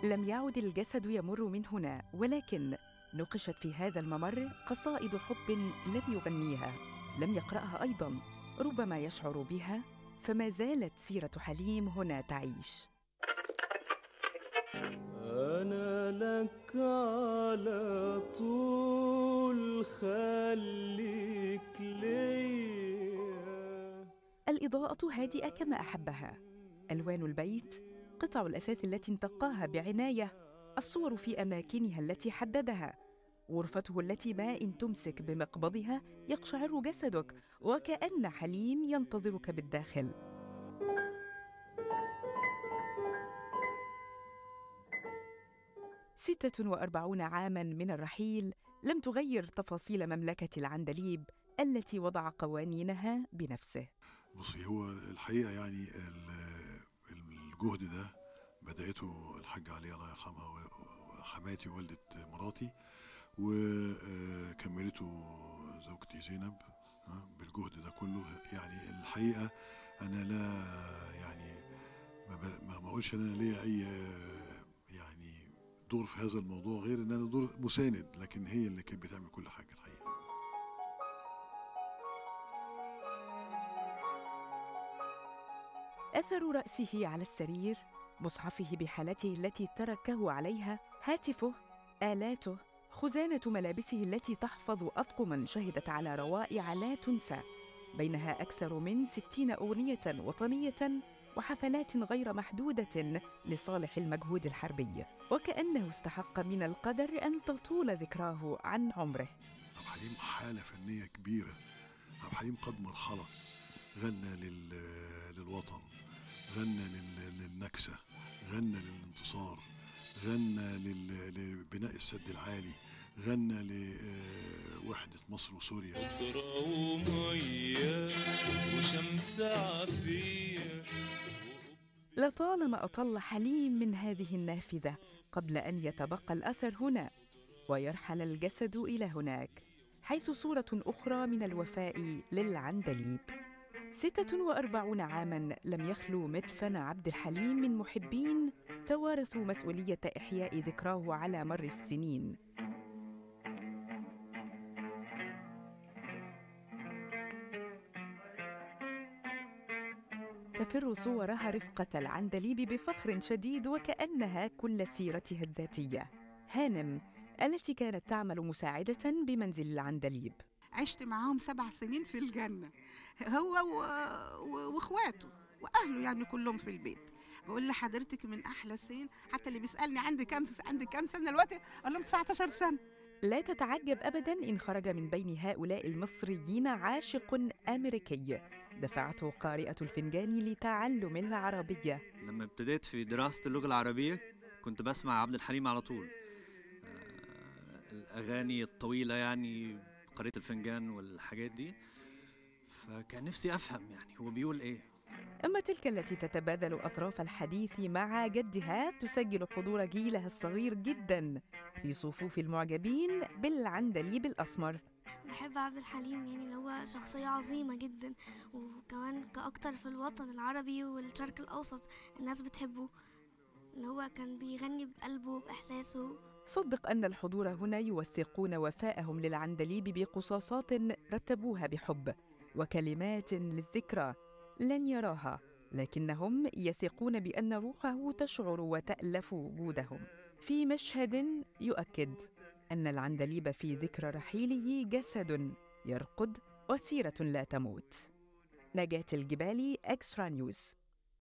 لم يعد الجسد يمر من هنا ولكن نقشت في هذا الممر قصائد حب لم يغنيها لم يقراها ايضا ربما يشعر بها فما زالت سيره حليم هنا تعيش أنا لك على طول خليك ليا الإضاءة هادئة كما أحبها ألوان البيت قطع الأثاث التي انتقاها بعناية الصور في أماكنها التي حددها غرفته التي ما إن تمسك بمقبضها يقشعر جسدك وكأن حليم ينتظرك بالداخل ستة وأربعون عاماً من الرحيل لم تغير تفاصيل مملكة العندليب التي وضع قوانينها بنفسه بصي هو الحقيقه يعني ال- الجهد ده بدأته الحاجة علي الله يرحمها و- وحماتي ووالدة مراتي وكملته زوجتي زينب ها، بالجهد ده كله يعني الحقيقة أنا لا يعني ما ب- ما ما أقولش أنا ليا أي يعني دور في هذا الموضوع غير إن أنا دور مساند لكن هي اللي كانت بتعمل كل حاجة الحقيقة أثر رأسه على السرير مصحفه بحالته التي تركه عليها هاتفه آلاته خزانة ملابسه التي تحفظ أطقما شهدت على روائع لا تنسى بينها أكثر من ستين أغنية وطنية وحفلات غير محدودة لصالح المجهود الحربي وكأنه استحق من القدر أن تطول ذكراه عن عمره عبد الحليم حالة فنية كبيرة عبد الحليم قد مرحلة غنى لل... للوطن غنى لل... للنكسة غنى للانتصار غنى لل... لبناء السد العالي غنى لوحدة مصر وسوريا خضرة ومية وشمس عافية لطالما أطل حليم من هذه النافذة قبل أن يتبقى الأثر هنا ويرحل الجسد إلى هناك حيث صورة أخرى من الوفاء للعندليب ستة وأربعون عاماً لم يخلو مدفن عبد الحليم من محبين توارثوا مسؤولية إحياء ذكراه على مر السنين تفر صورها رفقة العندليب بفخر شديد وكأنها كل سيرتها الذاتية هانم التي كانت تعمل مساعدة بمنزل العندليب عشت معاهم سبع سنين في الجنة هو و... و... واخواته واهله يعني كلهم في البيت بقول لحضرتك من احلى السنين حتى اللي بيسالني عندي كام عندي كام سنه دلوقتي اقول لهم 19 سنه لا تتعجب ابدا ان خرج من بين هؤلاء المصريين عاشق امريكي دفعته قارئه الفنجان لتعلم العربيه لما ابتديت في دراسة اللغة العربية كنت بسمع عبد الحليم على طول آه، الأغاني الطويلة يعني قارئة الفنجان والحاجات دي فكان نفسي أفهم يعني هو بيقول إيه اما تلك التي تتبادل اطراف الحديث مع جدها تسجل حضور جيلها الصغير جدا في صفوف المعجبين بالعندليب الاسمر بحب عبد الحليم يعني اللي هو شخصية عظيمة جدا وكمان كأكتر في الوطن العربي والشرق الأوسط الناس بتحبه اللي هو كان بيغني بقلبه وبإحساسه صدق ان الحضور هنا يوثقون وفاءهم للعندليب بقصاصات رتبوها بحب وكلمات للذكرى لن يراها لكنهم يثقون بان روحه تشعر وتالف وجودهم في مشهد يؤكد ان العندليب في ذكرى رحيله جسد يرقد وسيره لا تموت نجاه الجبالي اكسترا نيوز